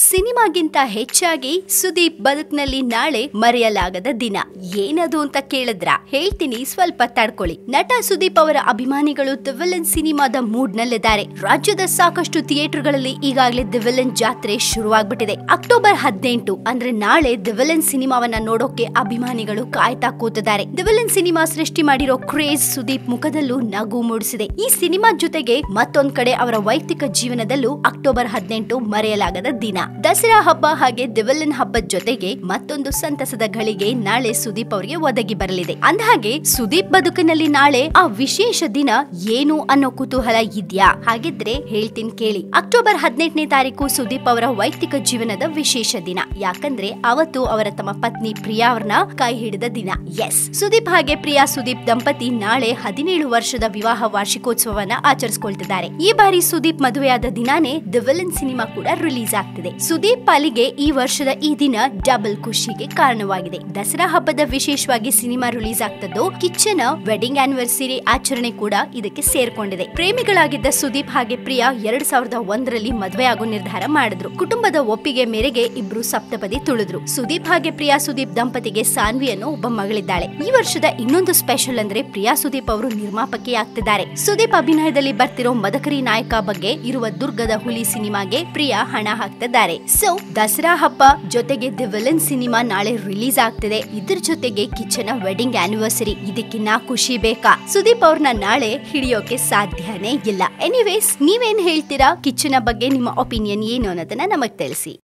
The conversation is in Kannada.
ಸಿನಿಮಾಗಿಂತ ಹೆಚ್ಚಾಗಿ ಸುದೀಪ್ ಬದುಕ್ನಲ್ಲಿ ನಾಳೆ ಮರೆಯಲಾಗದ ದಿನ ಏನದು ಅಂತ ಕೇಳಿದ್ರ ಹೇಳ್ತೀನಿ ಸ್ವಲ್ಪ ತಡ್ಕೊಳ್ಳಿ ನಟ ಸುದೀಪ್ ಅವರ ಅಭಿಮಾನಿಗಳು ದಿ ವಿಲನ್ ಸಿನಿಮಾದ ಮೂಡ್ ನಲ್ಲಿದ್ದಾರೆ ರಾಜ್ಯದ ಸಾಕಷ್ಟು ಥಿಯೇಟರ್ಗಳಲ್ಲಿ ಈಗಾಗಲೇ ದಿ ವಿಲನ್ ಜಾತ್ರೆ ಶುರುವಾಗ್ಬಿಟ್ಟಿದೆ ಅಕ್ಟೋಬರ್ ಹದಿನೆಂಟು ಅಂದ್ರೆ ನಾಳೆ ದಿ ವಿಲನ್ ಸಿನಿಮಾವನ್ನ ನೋಡೋಕೆ ಅಭಿಮಾನಿಗಳು ಕಾಯ್ತಾ ಕೂತಿದ್ದಾರೆ ದಿ ವಿಲನ್ ಸಿನಿಮಾ ಸೃಷ್ಟಿ ಮಾಡಿರೋ ಕ್ರೇಜ್ ಸುದೀಪ್ ಮುಖದಲ್ಲೂ ನಗು ಮೂಡಿಸಿದೆ ಈ ಸಿನಿಮಾ ಜೊತೆಗೆ ಮತ್ತೊಂದ್ ಕಡೆ ಅವರ ವೈಯಕ್ತಿಕ ಜೀವನದಲ್ಲೂ ಅಕ್ಟೋಬರ್ ಹದಿನೆಂಟು ಮರೆಯಲಾಗದ ದಿನ ದಸರಾ ಹಬ್ಬ ಹಾಗೆ ದಿವಲನ್ ಹಬ್ಬದ ಜೊತೆಗೆ ಮತ್ತೊಂದು ಸಂತಸದ ಗಳಿಗೆ ನಾಳೆ ಸುದೀಪ್ ಅವರಿಗೆ ಒದಗಿ ಬರಲಿದೆ ಅಂದಹಾಗೆ ಸುದೀಪ್ ಬದುಕಿನಲ್ಲಿ ನಾಳೆ ಆ ವಿಶೇಷ ದಿನ ಏನು ಅನ್ನೋ ಕುತೂಹಲ ಇದ್ಯಾ ಹಾಗಿದ್ರೆ ಹೇಳ್ತೀನಿ ಕೇಳಿ ಅಕ್ಟೋಬರ್ ಹದಿನೆಂಟನೇ ತಾರೀಕು ಸುದೀಪ್ ಅವರ ವೈಯಕ್ತಿಕ ಜೀವನದ ವಿಶೇಷ ದಿನ ಯಾಕಂದ್ರೆ ಅವತ್ತು ಅವರ ತಮ್ಮ ಪತ್ನಿ ಪ್ರಿಯಾ ಅವ್ರನ್ನ ಕೈ ಹಿಡಿದ ದಿನ ಎಸ್ ಸುದೀಪ್ ಹಾಗೆ ಪ್ರಿಯಾ ಸುದೀಪ್ ದಂಪತಿ ನಾಳೆ ಹದಿನೇಳು ವರ್ಷದ ವಿವಾಹ ವಾರ್ಷಿಕೋತ್ಸವವನ್ನ ಆಚರಿಸಿಕೊಳ್ತಿದ್ದಾರೆ ಈ ಬಾರಿ ಸುದೀಪ್ ಮದುವೆಯಾದ ದಿನಾನೇ ದಿ ವಿಲನ್ ಸಿನಿಮಾ ಕೂಡ ರಿಲೀಸ್ ಆಗ್ತಿದೆ ಸುದೀಪ್ ಪಾಲಿಗೆ ಈ ವರ್ಷದ ಈ ದಿನ ಡಬಲ್ ಖುಷಿಗೆ ಕಾರಣವಾಗಿದೆ ದಸರಾ ಹಬ್ಬದ ವಿಶೇಷವಾಗಿ ಸಿನಿಮಾ ರಿಲೀಸ್ ಆಗ್ತದ್ದು ಕಿಚ್ಚನ ವೆಡ್ಡಿಂಗ್ ಆನಿವರ್ಸರಿ ಆಚರಣೆ ಕೂಡ ಇದಕ್ಕೆ ಸೇರ್ಕೊಂಡಿದೆ ಪ್ರೇಮಿಗಳಾಗಿದ್ದ ಸುದೀಪ್ ಹಾಗೆ ಪ್ರಿಯಾ ಎರಡ್ ಸಾವಿರದ ಒಂದರಲ್ಲಿ ಮದುವೆ ಆಗೋ ನಿರ್ಧಾರ ಮಾಡಿದ್ರು ಕುಟುಂಬದ ಒಪ್ಪಿಗೆ ಮೇರೆಗೆ ಇಬ್ರು ಸಪ್ತಪದಿ ತುಳಿದ್ರು ಸುದೀಪ್ ಹಾಗೆ ಪ್ರಿಯಾ ಸುದೀಪ್ ದಂಪತಿಗೆ ಸಾನ್ವಿ ಅನ್ನೋ ಒಬ್ಬ ಮಗಳಿದ್ದಾಳೆ ಈ ವರ್ಷದ ಇನ್ನೊಂದು ಸ್ಪೆಷಲ್ ಅಂದ್ರೆ ಪ್ರಿಯಾ ಸುದೀಪ್ ಅವರು ನಿರ್ಮಾಪಕಿ ಆಗ್ತಿದ್ದಾರೆ ಸುದೀಪ್ ಅಭಿನಯದಲ್ಲಿ ಬರ್ತಿರೋ ಮದಕರಿ ನಾಯಕ ಬಗ್ಗೆ ಇರುವ ದುರ್ಗದ ಹುಲಿ ಸಿನಿಮಾಗೆ ಪ್ರಿಯಾ ಹಣ ಹಾಕ್ತಿದ್ದಾರೆ ಸೊ ದಸರಾ ಹಬ್ಬ ಜೊತೆಗೆ ದಿ ವಿಲನ್ ಸಿನಿಮಾ ನಾಳೆ ರಿಲೀಸ್ ಆಗ್ತಿದೆ ಇದ್ರ ಜೊತೆಗೆ ಕಿಚ್ಚನ ವೆಡ್ಡಿಂಗ್ ಆನಿವರ್ಸರಿ ಇದಕ್ಕಿನ್ನ ಖುಷಿ ಬೇಕಾ ಸುದೀಪ್ ಅವ್ರನ್ನ ನಾಳೆ ಹಿಡಿಯೋಕೆ ಸಾಧ್ಯನೇ ಇಲ್ಲ ಎನಿವೇಸ್ ನೀವೇನ್ ಹೇಳ್ತೀರಾ ಕಿಚ್ಚನ ಬಗ್ಗೆ ನಿಮ್ಮ ಒಪಿನಿಯನ್ ಏನು ಅನ್ನೋದನ್ನ ನಮಗ್ ತಿಳಿಸಿ